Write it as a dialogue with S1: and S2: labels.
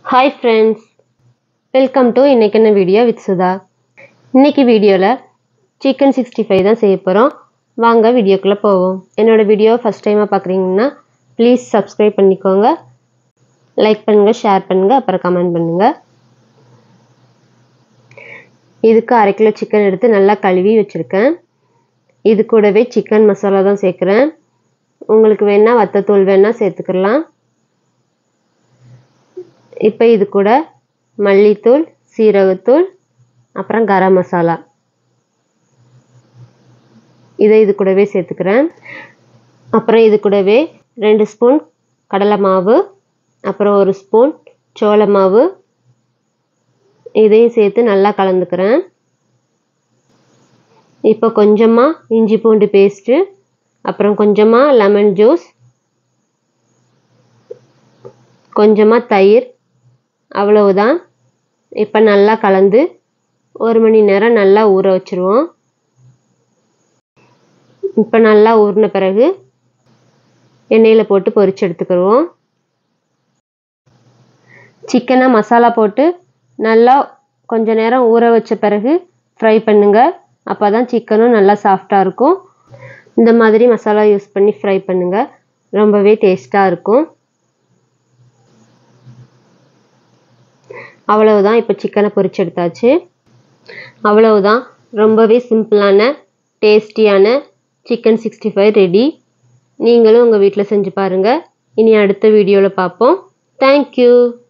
S1: hi friends welcome to இன்றைக்கி என்ன video with Sudha இன்னைக்கு வீடியோவில் சிக்கன் சிக்ஸ்டி ஃபைவ் தான் செய்ய போகிறோம் வாங்க வீடியோக்குள்ளே போவோம் என்னோடய வீடியோ ஃபஸ்ட் டைமாக பார்க்குறீங்கன்னா ப்ளீஸ் சப்ஸ்கிரைப் பண்ணிக்கோங்க லைக் பண்ணுங்கள் ஷேர் பண்ணுங்கள் அப்புறம் கமெண்ட் பண்ணுங்கள் இதுக்கு அரை கிலோ சிக்கன் எடுத்து நல்லா கழுவி வச்சுருக்கேன் இது கூடவே சிக்கன் மசாலா தான் சேர்க்குறேன் உங்களுக்கு வேணால் வத்தத்தூள் வேணால் சேர்த்துக்கலாம் இப்போ இது கூட மல்லித்தூள் சீரகத்தூள் அப்புறம் கரம் மசாலா இதை இது கூடவே சேர்த்துக்கிறேன் அப்புறம் இது கூடவே ரெண்டு ஸ்பூன் கடலை மாவு அப்புறம் ஒரு ஸ்பூன் சோள மாவு இதையும் சேர்த்து நல்லா கலந்துக்கிறேன் இப்போ கொஞ்சமாக இஞ்சி பூண்டு பேஸ்ட்டு அப்புறம் கொஞ்சமாக லெமன் ஜூஸ் கொஞ்சமாக தயிர் அவ்வளவுதான் இப்போ நல்லா கலந்து ஒரு மணி நேரம் நல்லா ஊற வச்சுருவோம் இப்போ நல்லா ஊறின பிறகு எண்ணெயில் போட்டு பொரிச்சு எடுத்துக்கிடுவோம் சிக்கனை மசாலா போட்டு நல்லா கொஞ்ச நேரம் ஊற வச்ச பிறகு ஃப்ரை பண்ணுங்கள் அப்போ தான் சிக்கனும் நல்லா சாஃப்டாக இருக்கும் இந்த மாதிரி மசாலா யூஸ் பண்ணி ஃப்ரை பண்ணுங்கள் ரொம்பவே டேஸ்ட்டாக இருக்கும் அவ்வளவுதான் இப்போ சிக்கனை பொரிச்சு எடுத்தாச்சு அவ்வளவுதான் ரொம்பவே சிம்பிளான டேஸ்டியான சிக்கன் சிக்ஸ்டி ஃபைவ் ரெடி நீங்களும் உங்கள் வீட்டில் செஞ்சு பாருங்கள் இனி அடுத்த வீடியோவில் பார்ப்போம் தேங்க்யூ